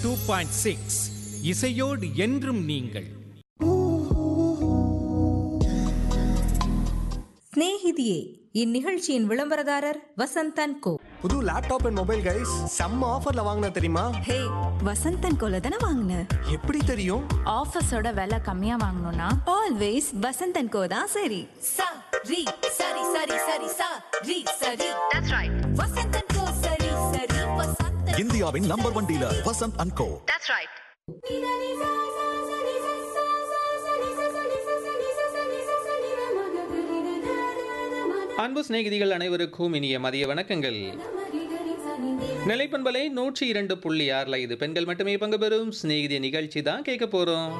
Two point six இசையோடு என்றும் நீங்கள் சிநேகிதியே இந்நிகழ்ச்சியின் விளம்பரதாரர் வசந்தன் கோ புது லேப்டாப் அண்ட் மொபைல் கைஸ் செம்ம ஆஃபர்ல வாங்கின தெரியுமா ஹே வசந்தன் கோல தானே வாங்கின எப்படி தெரியும் ஆஃபீஸோட விலை கம்மியா வாங்கணும்னா ஆல்வேஸ் வசந்தன் கோ தான் சரி sa ri sari sari sari sa ri sari that's right vasantan ko sari sari vasantan இந்தியாவின் number one dealer Vasanth and co that's right அன்பு சிநேகிதிகள் அனைவருக்கும் இனிய மதிய வணக்கங்கள் நிலைப்பண்பலை நூற்றி இரண்டு புள்ளி ஆறில் இது பெண்கள் மட்டுமே பங்கு பெறும் சிநேகிதி நிகழ்ச்சி தான் கேட்க போகிறோம்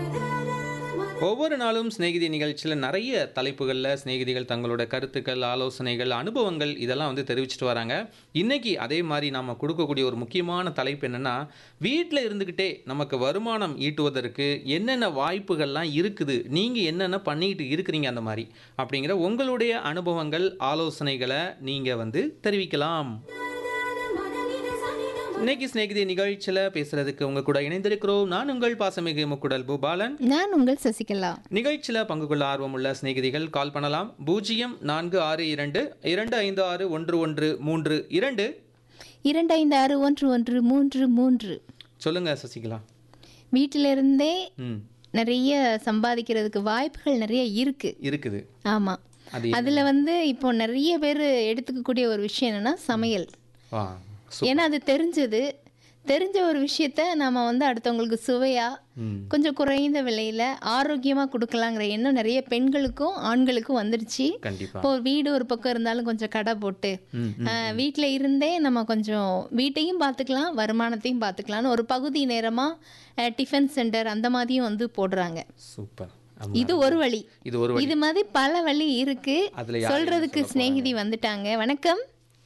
ஒவ்வொரு நாளும் சிநேகிதி நிகழ்ச்சியில் நிறைய தலைப்புகளில் சிநேகிதிகள் தங்களோட கருத்துக்கள் ஆலோசனைகள் அனுபவங்கள் இதெல்லாம் வந்து தெரிவிச்சிட்டு வராங்க இன்னைக்கு அதே மாதிரி நாம் கொடுக்கக்கூடிய ஒரு முக்கியமான தலைப்பு என்னென்னா வீட்டில் இருந்துக்கிட்டே நமக்கு வருமானம் ஈட்டுவதற்கு என்னென்ன வாய்ப்புகள்லாம் இருக்குது நீங்கள் என்னென்ன பண்ணிக்கிட்டு இருக்கிறீங்க அந்த மாதிரி அப்படிங்கிற உங்களுடைய அனுபவங்கள் ஆலோசனைகளை நீங்கள் வந்து தெரிவிக்கலாம் இன்னைக்கு சிநேகிதி நிகழ்ச்சியில் பேசுறதுக்கு உங்க கூட இணைந்திருக்கிறோம் நான் உங்கள் பாசமிகு முக்குடல் பூபாலன் நான் உங்கள் சசிகலா நிகழ்ச்சியில் பங்கு கொள்ள ஆர்வமுள்ள சிநேகிதிகள் கால் பண்ணலாம் பூஜ்ஜியம் நான்கு ஆறு இரண்டு இரண்டு ஐந்து ஆறு ஒன்று ஒன்று மூன்று இரண்டு இரண்டு ஐந்து ஆறு ஒன்று ஒன்று மூன்று மூன்று சொல்லுங்க சசிகலா வீட்டிலிருந்தே ம் நிறைய சம்பாதிக்கிறதுக்கு வாய்ப்புகள் நிறைய இருக்கு இருக்குது ஆமா அது அதுல வந்து இப்போ நிறைய பேர் எடுத்துக்கக்கூடிய ஒரு விஷயம் என்னன்னா சமையல் வா ஏன்னா அது தெரிஞ்சது தெரிஞ்ச ஒரு விஷயத்த நாம வந்து அடுத்தவங்களுக்கு சுவையா ம் கொஞ்சம் குறைந்த விலையில ஆரோக்கியமா கொடுக்கலாங்கிற எண்ணம் நிறைய பெண்களுக்கும் ஆண்களுக்கும் வந்துடுச்சு கண்டிப்பா இப்போ வீடு ஒரு பக்கம் இருந்தாலும் கொஞ்சம் கடை போட்டு ம் வீட்டில் இருந்தே நம்ம கொஞ்சம் வீட்டையும் பார்த்துக்கலாம் வருமானத்தையும் பார்த்துக்கலாம்னு ஒரு பகுதி நேரமாக டிஃபன் சென்டர் அந்த மாதிரியும் வந்து போடுறாங்க சூப்பர் இது ஒரு வழி இது ஒரு வழி இது மாதிரி பல வழி இருக்கு அதுல யார் சொல்றதுக்கு என்ன சொல்ல சிநேகிதி வந்துட்டாங்க வணக்கம்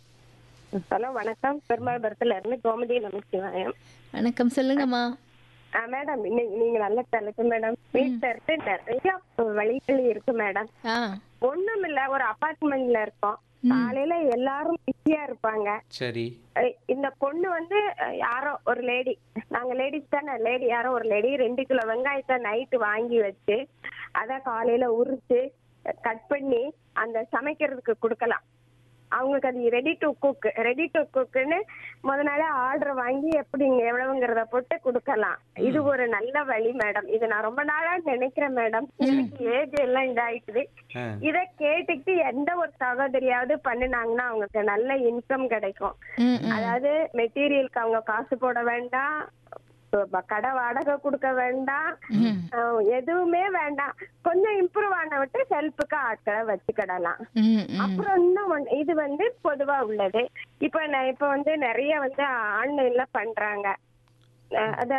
ஹலோ வணக்கம் பெருமாள்புரத்துல இருந்து கோமதி நமச்சிவாயம் வணக்கம் சொல்லுங்கம்மா மேடம் இன்னைக்கு நீங்க நல்ல தலைப்பு மேடம் வீட்டுல இருந்து நிறைய வழிகள் இருக்கு மேடம் ஆ ஒண்ணும் இல்ல ஒரு அபார்ட்மெண்ட்ல இருக்கோம் காலையில எல்லாரும் பிஸியா இருப்பாங்க சரி அஹ் இந்த பொண்ணு வந்து அஹ் யாரோ ஒரு லேடி நாங்க லேடிஸ் தானே லேடி யாரோ ஒரு லேடி ரெண்டு கிலோ வெங்காயத்தை நைட்டு வாங்கி வச்சு அத காலையில உரிச்சு கட் பண்ணி அந்த சமைக்கிறதுக்கு கொடுக்கலாம் அவங்களுக்கு அது ready to cook ready to குக்னு முத நாளே ஆர்டர் வாங்கி எப்படிங்க எவ்வளவுங்கிறத போட்டு கொடுக்கலாம் இது ஒரு நல்ல வழி மேடம் இது நான் ரொம்ப நாளா நினைக்கிறேன் மேடம் எனக்கு ஏஜ் எல்லாம் இதாயிட்டுது ஆ இத கேட்டுக்கிட்டு எந்த ஒரு சகோதரியாவது பண்ணுனாங்கன்னா அவங்களுக்கு நல்ல இன்கம் கிடைக்கும் ம், ம். அதாவது மெட்டீரியலுக்கு அவங்க காசு போட வேண்டாம் இப்ப கடை வாடகை கொடுக்க வேண்டாம் அஹ் எதுவுமே வேண்டாம் கொஞ்சம் இம்ப்ரூவ் ஆன விட்டு ஹெல்ப்புக்கு ஆட்களை வச்சுக்கிடலாம் ம், ம். அப்புறம் இன்னும் ஒண்ணு, இது வந்து பொதுவா உள்ளது இப்ப நான் இப்ப வந்து நிறைய வந்து ஆன்லைன்ல பண்றாங்க அஹ் அத